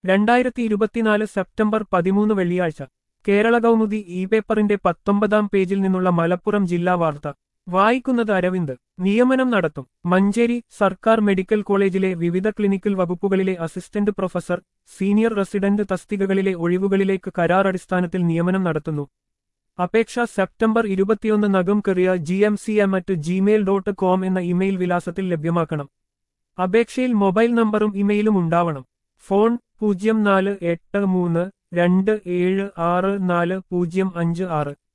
രണ്ടായിരത്തി ഇരുപത്തിനാല് സെപ്റ്റംബർ പതിമൂന്ന് വെള്ളിയാഴ്ച കേരള കൗമുദി ഇ പേപ്പറിന്റെ പത്തൊമ്പതാം പേജിൽ നിന്നുള്ള മലപ്പുറം ജില്ലാ വാർത്ത വായിക്കുന്നത് അരവിന്ദ് നിയമനം നടത്തും മഞ്ചേരി സർക്കാർ മെഡിക്കൽ കോളേജിലെ വിവിധ ക്ലിനിക്കൽ വകുപ്പുകളിലെ അസിസ്റ്റന്റ് പ്രൊഫസർ സീനിയർ റെസിഡന്റ് തസ്തികകളിലെ ഒഴിവുകളിലേക്ക് കരാർ അടിസ്ഥാനത്തിൽ നിയമനം നടത്തുന്നു അപേക്ഷ സെപ്റ്റംബർ ഇരുപത്തിയൊന്ന് നഗം കെറിയ G M C M at gmail dot com എന്ന ഇമെയിൽ വിലാസത്തിൽ ലഭ്യമാക്കണം അപേക്ഷയിൽ മൊബൈൽ നമ്പറും ഇമെയിലും ഉണ്ടാവണം ഫോൺ പൂജ്യം നാല് എട്ട് മൂന്ന് രണ്ട് ഏഴ് ആറ് നാല് പൂജ്യം അഞ്ച് ആറ്